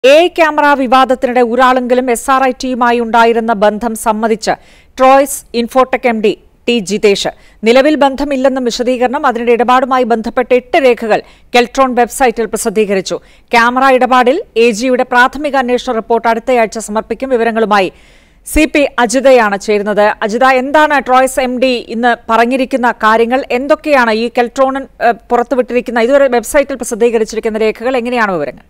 A camera വിവാദത്തിനിടെ ഒരാളെങ്കിലും S R I ടിയുമായി ഉണ്ടായിരുന്ന ബന്ധം സമ്മതിച്ച് Trois Infotech M D T Jitesh നിലവിൽ ബന്ധമില്ലെന്നും വിശദീകരണം അതിനിടെ ഇടപാടുമായി ബന്ധപ്പെട്ട എട്ട് രേഖകൾ കെൽട്രോൺ വെബ്സൈറ്റിൽ പ്രസിദ്ധീകരിച്ചു ക്യാമറ ഇടപാടിൽ എ ജിയുടെ പ്രാഥമിക അന്വേഷണ റിപ്പോർട്ട് അടുത്തയാഴ്ച സമർപ്പിക്കും വിവരങ്ങളുമായി സി പി അജിതയാണ് ചേരുന്നത് അജിത എന്താണ് ട്രോയ്സ് എം ഡി ഇന്ന് പറഞ്ഞിരിക്കുന്ന കാര്യങ്ങൾ എന്തൊക്കെയാണ് ഈ കെൽട്രോണിൻ ഏഹ്, പുറത്തുവിട്ടിരിക്കുന്ന ഇതുവരെ വെബ്സൈറ്റിൽ പ്രസിദ്ധീകരിച്ചിരിക്കുന്ന രേഖകൾ എങ്ങനെയാണ് വിവരങ്ങൾ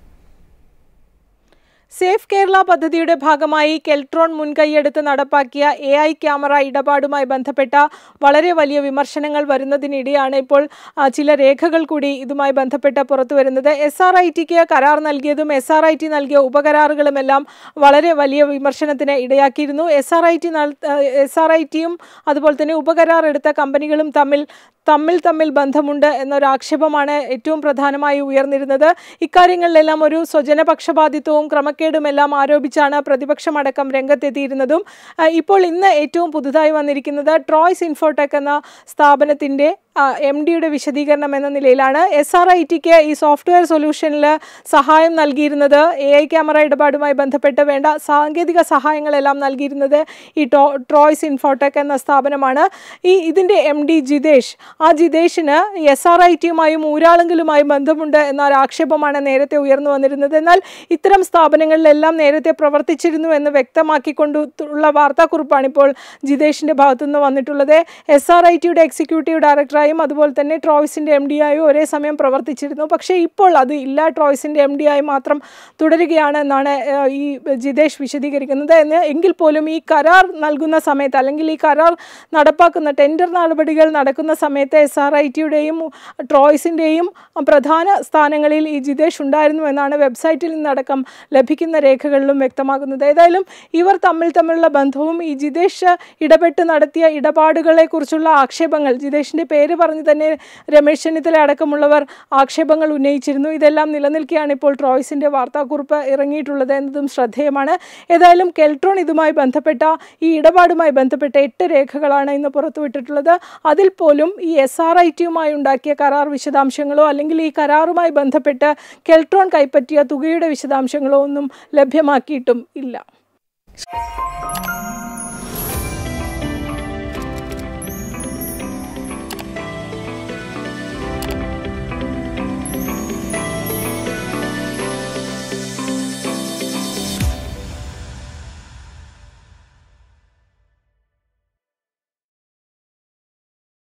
സേഫ് കേരള പദ്ധതിയുടെ ഭാഗമായി കെൽട്രോൺ മുൻകൈയെടുത്ത് നടപ്പാക്കിയ എ ഐ ക്യാമറ ഇടപാടുമായി ബന്ധപ്പെട്ട വളരെ വലിയ വിമർശനങ്ങൾ വരുന്നതിനിടെയാണ് ഇപ്പോൾ ആ, ചില രേഖകൾ കൂടി ഇതുമായി ബന്ധപ്പെട്ട് പുറത്തു വരുന്നത് എസ് ആർ ഐ ടിക്ക് കരാർ നൽകിയതും എസ് ആർ ഐ ടി നൽകിയ ഉപകരാറുകളുമെല്ലാം വളരെ വലിയ വിമർശനത്തിന് ഇടയാക്കിയിരുന്നു S R I T S R I ടിയും അതുപോലെ തന്നെ ഉപകരാർ എടുത്ത കമ്പനികളും തമ്മിൽ തമ്മിൽ തമ്മിൽ ബന്ധമുണ്ട് എന്നൊരു ആക്ഷേപമാണ് ഏറ്റവും പ്രധാനമായി ഉയർന്നിരുന്നത് ഇക്കാര്യങ്ങളിലെല്ലാം ഒരു സ്വജനപക്ഷപാതിത്വവും ക്രമക്കേടുമെല്ലാം ആരോപിച്ചാണ് പ്രതിപക്ഷമടക്കം രംഗത്തെത്തിയിരുന്നതും ആ, ഇപ്പോൾ ഇന്ന് ഏറ്റവും പുതുതായി വന്നിരിക്കുന്നത് ട്രോയ്സ് ഇൻഫോടെക് എന്ന സ്ഥാപനത്തിൻ്റെ എം ഡിയുടെ വിശദീകരണം എന്ന നിലയിലാണ് എസ് ആർ ഐ ടിക്ക് ഈ സോഫ്റ്റ്വെയർ സൊല്യൂഷനിൽ സഹായം നൽകിയിരുന്നത് എ ഐ ക്യാമറ ഇടപാടുമായി ബന്ധപ്പെട്ട് വേണ്ട സാങ്കേതിക സഹായങ്ങളെല്ലാം നൽകിയിരുന്നത് ഈ ടോ ട്രോയ്സ് ഇൻഫോടെക് എന്ന സ്ഥാപനമാണ് ഈ ഇതിൻ്റെ എം ഡി ജിതേഷ് ആ ജിതേഷിന് എസ് ആർ ഐ ടിയുമായും ഊരാളെങ്കിലുമായി ബന്ധമുണ്ട് എന്ന ഒരു ആക്ഷേപമാണ് നേരത്തെ ഉയർന്നു വന്നിരുന്നത് എന്നാൽ ഇത്തരം സ്ഥാപനങ്ങളിലെല്ലാം നേരത്തെ പ്രവർത്തിച്ചിരുന്നു എന്ന് വ്യക്തമാക്കിക്കൊണ്ടുള്ള വാർത്താക്കുറിപ്പാണ് ഇപ്പോൾ ജിതേഷിൻ്റെ ഭാഗത്തുനിന്ന് വന്നിട്ടുള്ളത് എസ് ആർ ഐ ടിയുടെ എക്സിക്യൂട്ടീവ് ഡയറക്ടറായും അതുപോലെ തന്നെ ട്രോയ്സിൻ്റെ എം ഡി ആയും ഒരേ സമയം പ്രവർത്തിച്ചിരുന്നു പക്ഷേ ഇപ്പോൾ അത് ഇല്ല ട്രോയ്സിൻ്റെ എം ഡി ആയി മാത്രം തുടരുകയാണ് എന്നാണ് ഏഹ്, ഈ ജിതേഷ് വിശദീകരിക്കുന്നത് എന്ന് എങ്കിൽ പോലും ഈ കരാർ നൽകുന്ന സമയത്ത് അല്ലെങ്കിൽ ഈ കരാർ നടപ്പാക്കുന്ന ടെൻഡർ നടപടികൾ നടക്കുന്ന സമയത്ത് എസ് ആർ ഐ ടിയുടെയും ട്രോയ്സിൻ്റെയും പ്രധാന സ്ഥാനങ്ങളിൽ ഈ ജിതേഷ് ഉണ്ടായിരുന്നു എന്നാണ് വെബ്സൈറ്റിൽ നിന്നടക്കം ലഭിക്കുന്ന രേഖകളിലും വ്യക്തമാകുന്നത് ഏതായാലും ഇവർ തമ്മിൽ തമ്മിലുള്ള ബന്ധവും ഈ ജിതേഷ് ഇടപെട്ട് നടത്തിയ ഇടപാടുകളെക്കുറിച്ചുള്ള ആക്ഷേപങ്ങൾ ജിതേഷിൻ്റെ പേര് പറഞ്ഞ് തന്നെ രമേശ് ചെന്നിത്തല അടക്കമുള്ളവർ ആക്ഷേപങ്ങൾ ഉന്നയിച്ചിരുന്നു ഇതെല്ലാം നിലനിൽക്കെയാണ് ഇപ്പോൾ ട്രോയ്സിൻ്റെ വാർത്താക്കുറിപ്പ് ഇറങ്ങിയിട്ടുള്ളത് എന്നതും ശ്രദ്ധേയമാണ് ഏതായാലും കെൽട്രോൺ ഇതുമായി ബന്ധപ്പെട്ട ഈ ഇടപാടുമായി ബന്ധപ്പെട്ട എട്ട് രേഖകളാണ് ഇന്ന് പുറത്തുവിട്ടിട്ടുള്ളത് അതിൽ പോലും ഈ എസ് ആർ ഐ ടിയുമായി ഉണ്ടാക്കിയ കരാർ വിശദാംശങ്ങളോ അല്ലെങ്കിൽ ഈ കരാറുമായി ബന്ധപ്പെട്ട് കെൽട്രോൺ കൈപ്പറ്റിയ തുകയുടെ വിശദാംശങ്ങളോ ഒന്നും ലഭ്യമാക്കിയിട്ടും ഇല്ല